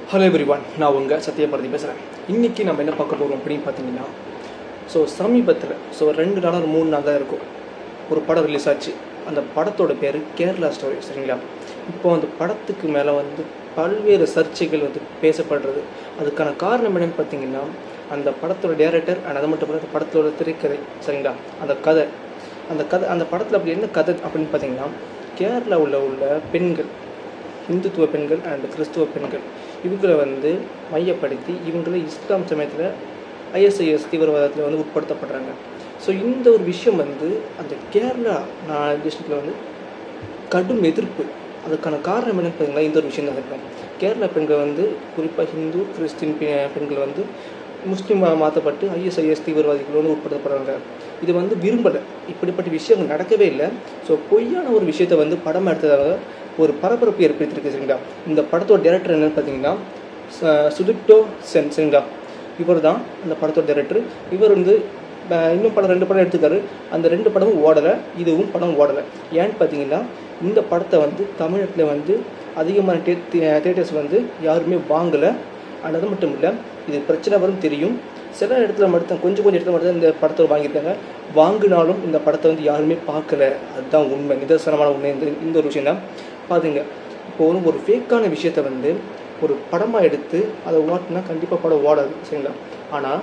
hello everyone நான் உங்கள் சத்யபாரதி பேசுகிறேன் இன்றைக்கி நம்ம என்ன பார்க்க போகிறோம் அப்படின்னு பார்த்தீங்கன்னா ஸோ சமீபத்தில் ஸோ ரெண்டு நாள் ஒரு மூணு நாள் தான் இருக்கும் ஒரு படம் ரிலீஸ் ஆச்சு அந்த படத்தோட பேர் கேரளா ஸ்டோரி சரிங்களா இப்போ அந்த படத்துக்கு மேலே வந்து பல்வேறு சர்ச்சைகள் வந்து பேசப்படுறது அதுக்கான காரணம் என்னன்னு பார்த்தீங்கன்னா அந்த படத்தோட டேரக்டர் அண்ட் அது மட்டும் இல்லை அந்த படத்தோட திரைக்கதை சரிங்களா அந்த கதை அந்த கதை அந்த படத்தில் அப்படி என்ன கதை அப்படின்னு பார்த்தீங்கன்னா கேரளாவில் உள்ள பெண்கள் இந்துத்துவ பெண்கள் அண்ட் கிறிஸ்துவ பெண்கள் இவங்களை வந்து மையப்படுத்தி இவங்களை இஸ்லாம் சமயத்தில் ஐஎஸ்ஐஎஸ் தீவிரவாதத்தில் வந்து உட்படுத்தப்படுறாங்க ஸோ இந்த ஒரு விஷயம் வந்து அந்த கேரளா நான் டிஸ்ட்ரிக்டில் வந்து கடும் எதிர்ப்பு அதுக்கான காரணம் என்னன்னு பார்த்தீங்கன்னா இந்த ஒரு விஷயம் தான் இருக்கும் கேரளா பெண்கள் வந்து குறிப்பாக ஹிந்து கிறிஸ்டின் பெ- பெண்கள் வந்து முஸ்லீம் மாற்றப்பட்டு ஐஎஸ்ஐஎஸ் தீவிரவாதிகள் வந்து உட்படுத்தப்படுறாங்க இது வந்து விரும்பலை இப்படிப்பட்ட விஷயங்கள் நடக்கவே இல்லை ஸோ பொய்யான ஒரு விஷயத்தை வந்து படம் எடுத்ததாக ஒரு பரபரப்பு ஏற்படுத்தியிருக்கு சரிங்களா இந்த படத்தோட டேரக்டர் என்னன்னு பார்த்தீங்கன்னா ச- சுதிப்டோ சென் சரிங்களா இவர் தான் அந்த படத்தோட டேரக்டர் இவர் வந்து அஹ், இன்னும் படம் ரெண்டு படம் எடுத்துக்காரு அந்த ரெண்டு படமும் ஓடலை இதுவும் படம் ஓடலை ஏன்னு பார்த்தீங்கன்னா இந்த படத்தை வந்து தமிழகத்தில் வந்து அதிகமான டே தேட்டர்ஸ் வந்து யாருமே வாங்கலை and அது மட்டும் இல்லை இது பிரச்சனை வரும் தெரியும் சில இடத்துல மட்டும் கொஞ்சம் கொஞ்சம் இடத்துல மட்டும் தான் இந்த படத்தை வாங்கியிருக்காங்க வாங்கினாலும் இந்த படத்தை வந்து யாருமே பார்க்கல அதுதான் உண்மை நிதர்சனமான உண்மை இந்த இந்த ஒரு விஷயம் தான் பாருங்க இப்போ ஒரு ஒரு ஃபேக்கான விஷயத்த வந்து ஒரு படமாக எடுத்து அதை ஓட்டினா கண்டிப்பாக படம் ஓடாது சரிங்களா ஆனால்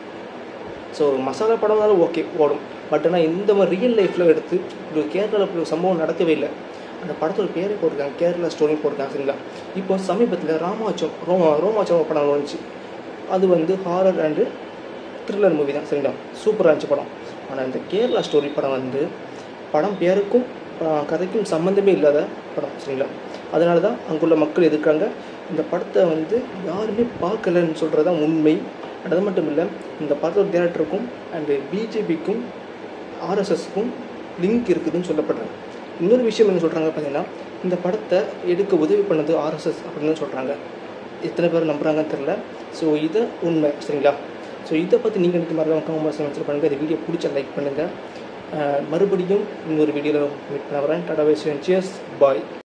ஸோ மசாலா படம்னாலும் ஓகே ஓடும் பட் ஆனால் இந்த மாதிரி ரியல் லைஃப்பில் எடுத்து ஒரு கேரளாவில் இப்படி ஒரு சம்பவம் நடக்கவே இல்லை அந்த படத்தோட பேரே போட்டிருக்காங்க கேரளா ஸ்டோரி போட்டிருக்காங்க சரிங்களா இப்போ சமீபத்தில் ராமாச்சம் ரோமா ரோமாச்சம் ஒரு படம் வந்துச்சு அது வந்து ஹாரர் அண்டு த்ரில்லர் மூவி தான் சரிங்களா சூப்பராக இருந்துச்சு படம் ஆனால் இந்த கேரளா ஸ்டோரி படம் வந்து படம் பேருக்கும் ஆஹ், கதைக்கும் சம்மந்தமே இல்லாத படம் சரிங்களா அதனால தான் அங்குள்ள மக்கள் எதிர்க்கிறாங்க இந்த படத்தை வந்து யாருமே பார்க்கலன்னு சொல்கிறது தான் உண்மை And அது மட்டும் இல்லை இந்த படத்தோட டேரக்டருக்கும் அண்டு பிஜேபிக்கும் ஆர்எஸ்எஸ்க்கும் லிங்க் இருக்குதுன்னு சொல்லப்படுறாங்க இன்னொரு விஷயம் என்ன சொல்கிறாங்க பார்த்தீங்கன்னா இந்த படத்தை எடுக்க உதவி பண்ணது ஆர்எஸ்எஸ் அப்படின்னு சொல்கிறாங்க எத்தனை பேர் நம்புறாங்கன்னு தெரில ஸோ இதை உண்மை சரிங்களா ஸோ இதை பற்றி நீங்கள் எனக்கு மாதிரி கமெண்ட் மென்ஷன் பண்ணுங்கள் இந்த வீடியோ பிடிச்ச லைக் பண்ணுங்கள் மறுபடியும் இன்னொரு வீடியோவில் மீட் பண்ண வரேன் டாடா வைஸ் சியர்ஸ் பாய்